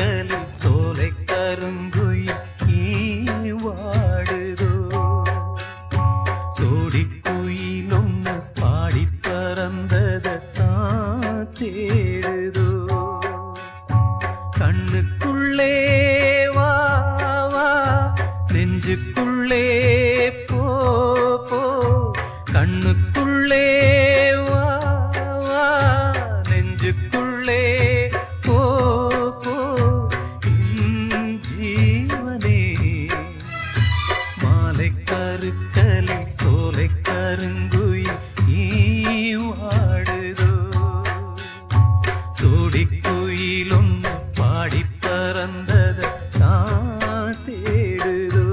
கருக்கலில் சோலை கருங்குயில் நீ வாடுதோ சோடி குயிலொன்னு பாடி பறந்ததான் தேடுதோ கண்ணுக்குள்ளே வா வா நெஞ்சுக்குள்ளே போ போ கண்ணுக்குள்ளே வா வா நெஞ்சுக்குள்ளே போ போ என் ஜீவனே மாலை கருக்கலில் சோலை கருங்குயில் நீ வாடுதோ சோடி குயிலொன்னு பாடி பறந்தத நான் தேடுதோ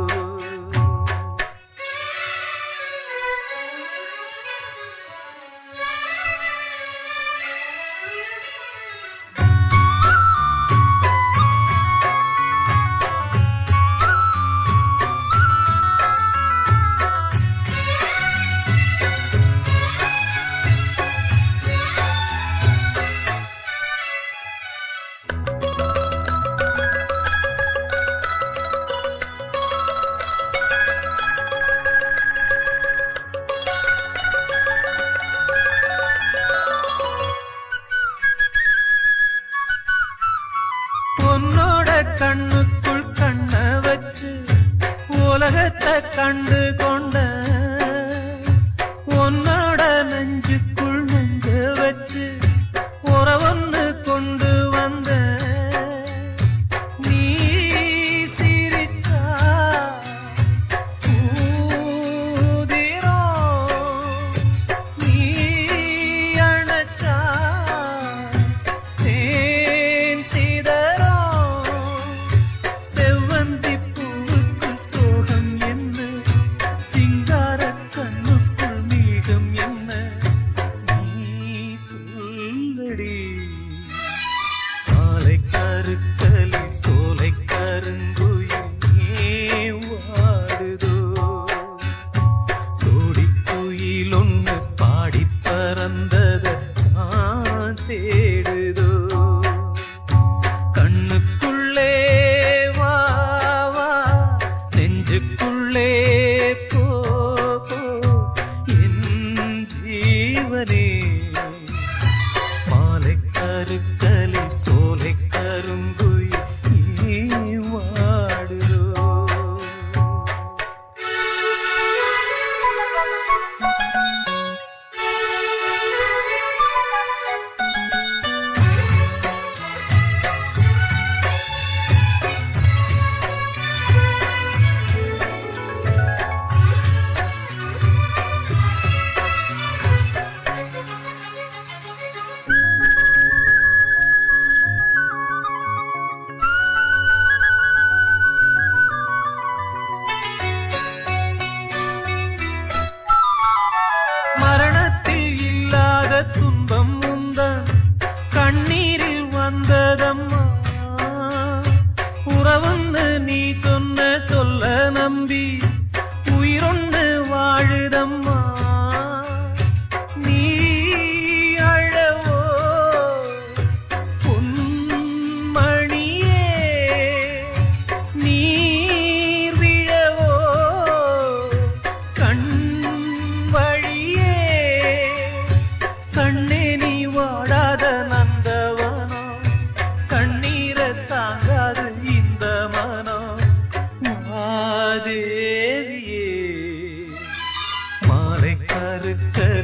உன்னோட கண்ணுக்குள் கண்ண வச்சு உலகத்தை கண்டு கொண்ட உன்னோட நெஞ்சுக்குள் நெஞ்ச வச்சு உறவொன்னு கொண்டு வந்த நீ சிரிச்சா ஊதிரம் நீ அணைச்சா தேன் சிதறம் செவ்வந்தி பூவுக்கு சோகம் என்ன சிங்கார கண்ணுக்குள் மேகம் என்ன நீ சொல்லடி மாலை கருக்கலில் சோலை கருங்குயில் நீ வாடுதோ சோடி குயில் ஒன்று பாடி பறந்தத நான் தேடுதோ கண்ணுக்குள்ளே வா வா நெஞ்சுக்குள்ளே போ போ என் ஜீவனே மாலை கருக்கலில் சோலை கருங்குயில் நீ வாடுதோ மரணத்தில் இல்லாத துன்பம் உந்தன் கண்ணீரில் வந்ததம்மா உறவுன்னு நீ சொன்ன சொல்ல நம்பி உயிரொன்று வாழுதம்மா நீ அழவோ பொன்மணியே நீர் விழவோ கண் வழியே கண்ணே நீ வாடாத நந்தவனோ கண்ணீரை தாங்காது இந்த மனம் மாதேவியே மாலை கருக்கல்